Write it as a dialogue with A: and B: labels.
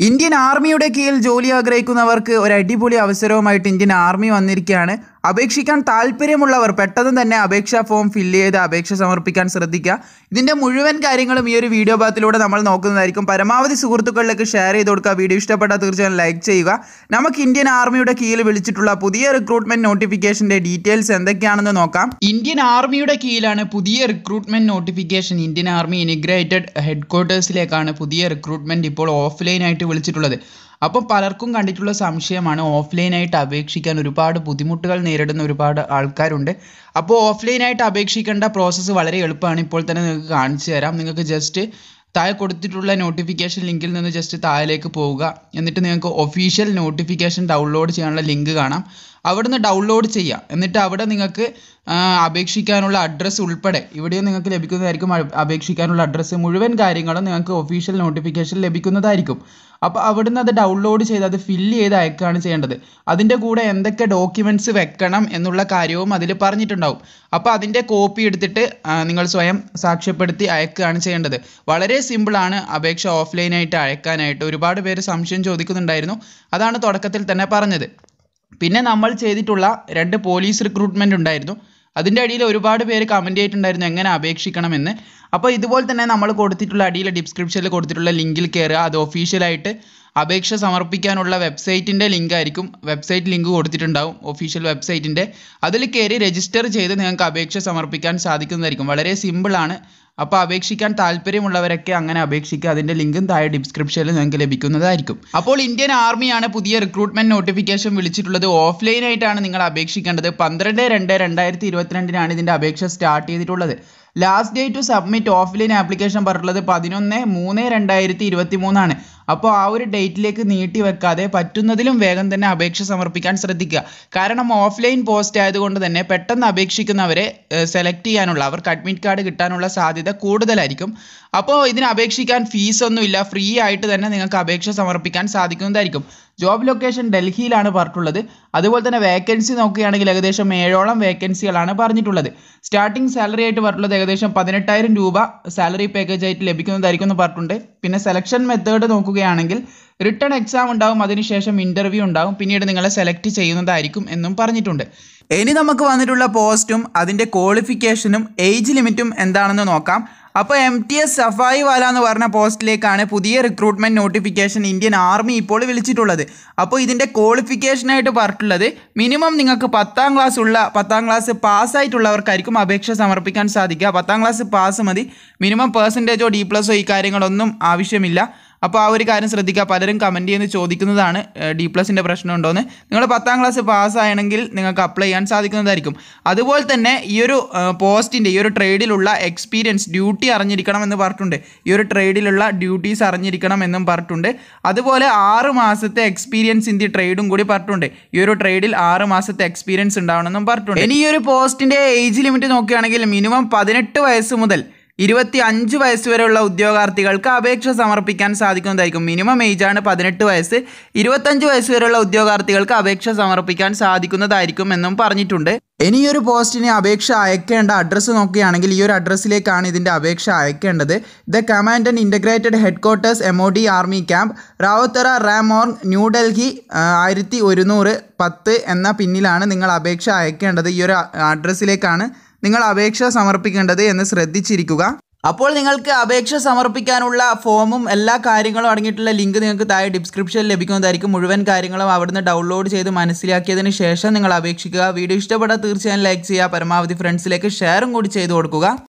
A: Indian ആർമിയുടെ കീഴിൽ ജോലി ആഗ്രഹിക്കുന്നവർക്ക് ഒരു അടിപൊളി അവസരവുമായിട്ട് ഇന്ത്യൻ ആർമി വന്നിരിക്കുകയാണ് അപേക്ഷിക്കാൻ താല്പര്യമുള്ളവർ പെട്ടെന്ന് തന്നെ അപേക്ഷാ ഫോം ഫില്ല് ചെയ്ത് അപേക്ഷ സമർപ്പിക്കാൻ ശ്രദ്ധിക്കുക ഇതിൻ്റെ മുഴുവൻ കാര്യങ്ങളും ഈ ഒരു വീഡിയോ ഭാഗത്തിലൂടെ നമ്മൾ നോക്കുന്നതായിരിക്കും പരമാവധി സുഹൃത്തുക്കളിലേക്ക് ഷെയർ ചെയ്ത് കൊടുക്കുക വീഡിയോ ഇഷ്ടപ്പെട്ടാൽ തീർച്ചയായും ലൈക്ക് ചെയ്യുക നമുക്ക് ഇന്ത്യൻ ആർമിയുടെ കീഴിൽ വിളിച്ചിട്ടുള്ള പുതിയ റിക്രൂട്ട്മെന്റ് നോട്ടിഫിക്കേഷന്റെ ഡീറ്റെയിൽസ് എന്തൊക്കെയാണെന്ന് നോക്കാം ഇന്ത്യൻ ആർമിയുടെ കീഴിലാണ് പുതിയ recruitment notification Indian army integrated ഹെഡ്ക്വാർട്ടേഴ്സിലേക്കാണ് പുതിയ റിക്രൂട്ട്മെന്റ് ഇപ്പോൾ ഓഫ്ലൈൻ ആയിട്ട് വിളിച്ചിട്ടുള്ളത് അപ്പം പലർക്കും കണ്ടിട്ടുള്ള സംശയമാണ് ഓഫ്ലൈനായിട്ട് അപേക്ഷിക്കാൻ ഒരുപാട് ബുദ്ധിമുട്ടുകൾ നേരിടുന്ന ഒരുപാട് ആൾക്കാരുണ്ട് അപ്പോൾ ഓഫ്ലൈനായിട്ട് അപേക്ഷിക്കേണ്ട പ്രോസസ്സ് വളരെ എളുപ്പമാണ് ഇപ്പോൾ തന്നെ നിങ്ങൾക്ക് കാണിച്ചു തരാം നിങ്ങൾക്ക് ജസ്റ്റ് താഴെ കൊടുത്തിട്ടുള്ള നോട്ടിഫിക്കേഷൻ ലിങ്കിൽ നിന്ന് ജസ്റ്റ് താഴേക്ക് പോവുക എന്നിട്ട് നിങ്ങൾക്ക് ഒഫീഷ്യൽ നോട്ടിഫിക്കേഷൻ ഡൗൺലോഡ് ചെയ്യാനുള്ള ലിങ്ക് കാണാം അവിടുന്ന് ഡൗൺലോഡ് ചെയ്യുക എന്നിട്ട് അവിടെ നിങ്ങൾക്ക് ആ, അപേക്ഷിക്കാനുള്ള അഡ്രസ്സ് ഉൾപ്പെടെ ഇവിടെയും നിങ്ങൾക്ക് ലഭിക്കുന്നതായിരിക്കും അ- അപേക്ഷിക്കാനുള്ള അഡ്രസ്സ് മുഴുവൻ കാര്യങ്ങളും നിങ്ങൾക്ക് ഒഫീഷ്യൽ നോട്ടിഫിക്കേഷൻ ലഭിക്കുന്നതായിരിക്കും അപ്പോൾ അവിടുന്ന് അത് ഡൗൺലോഡ് ചെയ്ത് അത് ഫില്ല് ചെയ്ത് അയക്കുകയാണ് ചെയ്യേണ്ടത് അതിൻ്റെ കൂടെ എന്തൊക്കെ ഡോക്യുമെൻറ്റ്സ് വെക്കണം എന്നുള്ള കാര്യവും അതിൽ പറഞ്ഞിട്ടുണ്ടാവും അപ്പോൾ അതിൻ്റെ കോപ്പി എടുത്തിട്ട് ആ, നിങ്ങൾ സ്വയം സാക്ഷ്യപ്പെടുത്തി അയക്കുകയാണ് ചെയ്യേണ്ടത് വളരെ സിമ്പിളാണ് അപേക്ഷ ഓഫ്ലൈനായിട്ട് അയക്കാനായിട്ട് ഒരുപാട് പേര് സംശയം ചോദിക്കുന്നുണ്ടായിരുന്നു അതാണ് തുടക്കത്തിൽ തന്നെ പറഞ്ഞത് പിന്നെ നമ്മൾ ചെയ്തിട്ടുള്ള രണ്ട് പോലീസ് റിക്രൂട്ട്മെന്റ് ഉണ്ടായിരുന്നു അതിൻ്റെ അടിയിൽ ഒരുപാട് പേര് കമൻറ്റ് ചെയ്തിട്ടുണ്ടായിരുന്നു എങ്ങനെ അപേക്ഷിക്കണമെന്ന് അപ്പോൾ ഇതുപോലെ തന്നെ നമ്മൾ കൊടുത്തിട്ടുള്ള അടിയിൽ ഡിസ്ക്രിപ്ഷനിൽ കൊടുത്തിട്ടുള്ള ലിങ്കിൽ കയറുക അത് ഒഫീഷ്യലായിട്ട് അപേക്ഷ സമർപ്പിക്കാനുള്ള വെബ്സൈറ്റിൻ്റെ ലിങ്ക് ആയിരിക്കും വെബ്സൈറ്റ് ലിങ്ക് കൊടുത്തിട്ടുണ്ടാവും ഒഫീഷ്യൽ വെബ്സൈറ്റിൻ്റെ അതിൽ കയറി രജിസ്റ്റർ ചെയ്ത് നിങ്ങൾക്ക് അപേക്ഷ സമർപ്പിക്കാൻ സാധിക്കുന്നതായിരിക്കും വളരെ സിമ്പിളാണ് അപ്പോൾ അപേക്ഷിക്കാൻ താല്പര്യമുള്ളവരൊക്കെ അങ്ങനെ അപേക്ഷിക്കുക അതിൻ്റെ ലിങ്കും താഴെ ഡിസ്ക്രിപ്ഷനിൽ നിങ്ങൾക്ക് ലഭിക്കുന്നതായിരിക്കും അപ്പോൾ ഇന്ത്യൻ ആർമിയാണ് പുതിയ റിക്രൂട്ട്മെന്റ് നോട്ടിഫിക്കേഷൻ വിളിച്ചിട്ടുള്ളത് ഓഫ്ലൈൻ ആയിട്ടാണ് നിങ്ങൾ അപേക്ഷിക്കേണ്ടത് പന്ത്രണ്ട് രണ്ട് രണ്ടായിരത്തി ഇരുപത്തിരണ്ടിനാണ് ഇതിൻ്റെ അപേക്ഷ സ്റ്റാർട്ട് ചെയ്തിട്ടുള്ളത് last date to submit offline application പറഞ്ഞിട്ടുള്ളത് പതിനൊന്ന് മൂന്ന് രണ്ടായിരത്തി ഇരുപത്തി മൂന്നാണ് അപ്പോൾ ആ ഒരു ഡേറ്റിലേക്ക് നീട്ടി വെക്കാതെ പറ്റുന്നതിലും വേഗം തന്നെ അപേക്ഷ സമർപ്പിക്കാൻ ശ്രദ്ധിക്കുക കാരണം ഓഫ്ലൈൻ പോസ്റ്റ് ആയതുകൊണ്ട് തന്നെ പെട്ടെന്ന് അപേക്ഷിക്കുന്നവരെ സെലക്ട് ചെയ്യാനുള്ള അവർക്ക് അഡ്മിറ്റ് കാർഡ് കിട്ടാനുള്ള സാധ്യത കൂടുതലായിരിക്കും അപ്പോൾ ഇതിന് അപേക്ഷിക്കാൻ ഫീസ് ഒന്നുമില്ല ഫ്രീ ആയിട്ട് തന്നെ നിങ്ങൾക്ക് അപേക്ഷ സമർപ്പിക്കാൻ സാധിക്കുന്നതായിരിക്കും ജോബ് ലൊക്കേഷൻ ഡൽഹിയിലാണ് പറഞ്ഞിട്ടുള്ളത് അതുപോലെ തന്നെ വേക്കൻസി നോക്കുകയാണെങ്കിൽ ഏകദേശം ഏഴോളം വേക്കൻസികളാണ് പറഞ്ഞിട്ടുള്ളത് സ്റ്റാർട്ടിംഗ് സാലറി ആയിട്ട് പറഞ്ഞിട്ടുള്ളത് ഏകദേശം പതിനെട്ടായിരം രൂപ സാലറി പാക്കേജ് ആയിട്ട് ലഭിക്കുന്നതായിരിക്കും എന്ന് പറഞ്ഞിട്ടുണ്ട് പിന്നെ സെലക്ഷൻ മെത്തേഡ് നോക്കുകയാണെങ്കിൽ റിട്ടേൺ എക്സാം ഉണ്ടാവും അതിനുശേഷം ഇൻ്റർവ്യൂ ഉണ്ടാവും പിന്നീട് നിങ്ങളെ സെലക്ട് ചെയ്യുന്നതായിരിക്കും എന്നും പറഞ്ഞിട്ടുണ്ട് ഇനി നമുക്ക് വന്നിട്ടുള്ള പോസ്റ്റും അതിൻ്റെ ക്വാളിഫിക്കേഷനും ഏജ് ലിമിറ്റും എന്താണെന്ന് നോക്കാം അപ്പോൾ M T S safaiwala എന്ന് പറഞ്ഞ പോസ്റ്റിലേക്കാണ് പുതിയ റിക്രൂട്ട്മെൻറ്റ് നോട്ടിഫിക്കേഷൻ ഇന്ത്യൻ ആർമി ഇപ്പോൾ വിളിച്ചിട്ടുള്ളത് അപ്പോൾ ഇതിൻ്റെ ക്വാളിഫിക്കേഷനായിട്ട് പറഞ്ഞിട്ടുള്ളത് മിനിമം നിങ്ങൾക്ക് പത്താം ക്ലാസ് ഉള്ള പത്താം ക്ലാസ് പാസ്സായിട്ടുള്ളവർക്കായിരിക്കും അപേക്ഷ സമർപ്പിക്കാൻ സാധിക്കുക പത്താം ക്ലാസ് പാസ് മതി മിനിമം പേഴ്സൻറ്റേജോ ഡി പ്ലസോ ഈ കാര്യങ്ങളൊന്നും ആവശ്യമില്ല അപ്പോൾ ആ ഒരു കാര്യം ശ്രദ്ധിക്കുക പലരും കമൻറ്റ് ചെയ്യുന്ന ചോദിക്കുന്നതാണ് ഡി പ്ലസിൻ്റെ പ്രശ്നമുണ്ടോയെന്ന് നിങ്ങൾ പത്താം ക്ലാസ് പാസ്സായണമെങ്കിൽ നിങ്ങൾക്ക് അപ്ലൈ ചെയ്യാൻ സാധിക്കുന്നതായിരിക്കും അതുപോലെ തന്നെ ഈ ഒരു പോസ്റ്റിൻ്റെ ഈ ഒരു ട്രേഡിലുള്ള എക്സ്പീരിയൻസ് ഡ്യൂട്ടി അറിഞ്ഞിരിക്കണം എന്ന് പറഞ്ഞിട്ടുണ്ട് ഈ ഒരു ട്രേഡിലുള്ള ഡ്യൂട്ടീസ് അറിഞ്ഞിരിക്കണം എന്നും പറഞ്ഞിട്ടുണ്ട് അതുപോലെ ആറ് മാസത്തെ എക്സ്പീരിയൻസ് ഇൻ ദി ട്രേഡും കൂടി പറഞ്ഞിട്ടുണ്ട് ഈ ഒരു ട്രേഡിൽ ആറ് മാസത്തെ എക്സ്പീരിയൻസ് ഉണ്ടാവണമെന്നും പറഞ്ഞിട്ടുണ്ട് ഇനി ഈ ഒരു പോസ്റ്റിൻ്റെ ഏജ് ലിമിറ്റ് നോക്കുകയാണെങ്കിൽ മിനിമം പതിനെട്ട് വയസ്സ് മുതൽ ഇരുപത്തി അഞ്ച് വയസ്സ് വരെയുള്ള ഉദ്യോഗാർത്ഥികൾക്ക് അപേക്ഷ സമർപ്പിക്കാൻ സാധിക്കുന്നതായിരിക്കും മിനിമം ഏജ് ആണ് പതിനെട്ട് വയസ്സ് ഇരുപത്തഞ്ച് വയസ്സ് വരെയുള്ള ഉദ്യോഗാർത്ഥികൾക്ക് അപേക്ഷ സമർപ്പിക്കാൻ സാധിക്കുന്നതായിരിക്കും എന്നും പറഞ്ഞിട്ടുണ്ട് ഇനി ഈ ഒരു പോസ്റ്റിന് അപേക്ഷ അയക്കേണ്ട അഡ്രസ്സ് നോക്കുകയാണെങ്കിൽ ഈ ഒരു അഡ്രസ്സിലേക്കാണ് ഇതിൻ്റെ അപേക്ഷ അയക്കേണ്ടത് the command and integrated headquarters M O D army camp Rao Tula റാമോൺ ന്യൂഡൽഹി ആയിരത്തി ഒരുന്നൂറ് പത്ത് എന്ന പിന്നിലാണ് നിങ്ങൾ അപേക്ഷ അയക്കേണ്ടത് ഈ ഒരു അഡ്രസ്സിലേക്കാണ് നിങ്ങൾ അപേക്ഷ സമർപ്പിക്കേണ്ടത് എന്ന് ശ്രദ്ധിച്ചിരിക്കുക അപ്പോൾ നിങ്ങൾക്ക് അപേക്ഷ സമർപ്പിക്കാനുള്ള ഫോമും എല്ലാ കാര്യങ്ങളും അടങ്ങിയിട്ടുള്ള ലിങ്ക് നിങ്ങൾക്ക് താഴെ ഡിസ്ക്രിപ്ഷനിൽ ലഭിക്കുന്നതായിരിക്കും മുഴുവൻ കാര്യങ്ങളും അവിടുന്ന് ഡൗൺലോഡ് ചെയ്ത് മനസ്സിലാക്കിയതിന് ശേഷം നിങ്ങൾ അപേക്ഷിക്കുക വീഡിയോ ഇഷ്ടപ്പെട്ടാൽ തീർച്ചയായും ലൈക്ക് ചെയ്യുക പരമാവധി ഫ്രണ്ട്സിലേക്ക് ഷെയറും കൂടി ചെയ്ത് കൊടുക്കുക